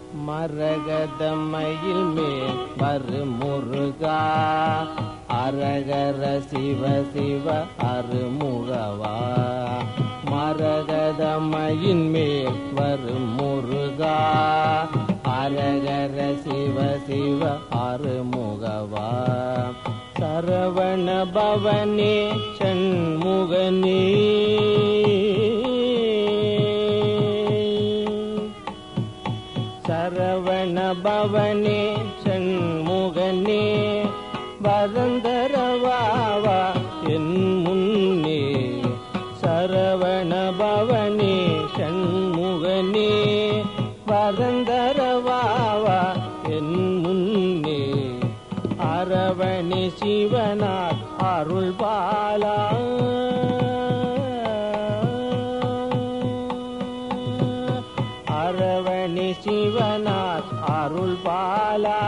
மரகதமயில் மேல் வரு முருகா அரகர சிவ சிவ அருமுகவா மரகதமயின் மேல் வரு முருகா அரகர சிவ சிவ அருமுகவா சரவண பவனே சண்முகனே சரவண பவனே சண்முகனே வரந்தரவாவா என் முன்னே சரவண பவனே சண்முகனே வரந்தரவாவா என் முன்னே அரவணி சிவனார் அருள் பாலா அரவணி சிவனார் அருள் பாலா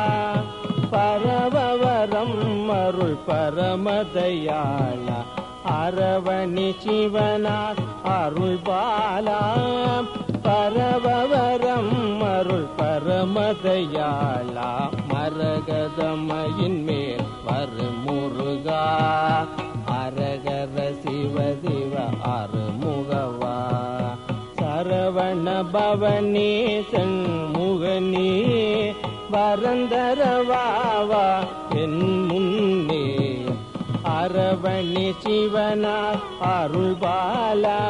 பரவவரம் அருள் பரமதயாளா அரவணி சிவனார் அருள் பாலா பரவவரம் அருள் பரமதயாளா மரகதமையின் மேல் வரு முருகா அரகர சிவ சிவ அருமுகவா சரவண பவனே சண்முகனே வரந்தரவாவா என் முன்னே அரவணி சிவனார் அருள் பாலா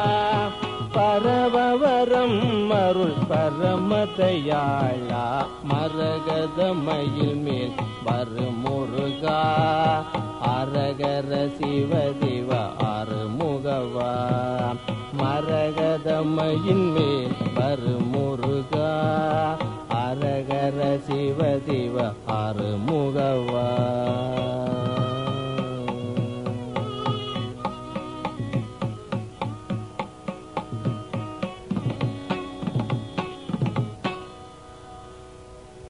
பரவவரம் அருள் பரமதயாளா மரகதமயில் மேல் வரு முருகா அரகர சிவ சிவ அருமுகவா மரகதமயின் மேல் வரு முருகா அரகர சிவ சிவ அருமுகவா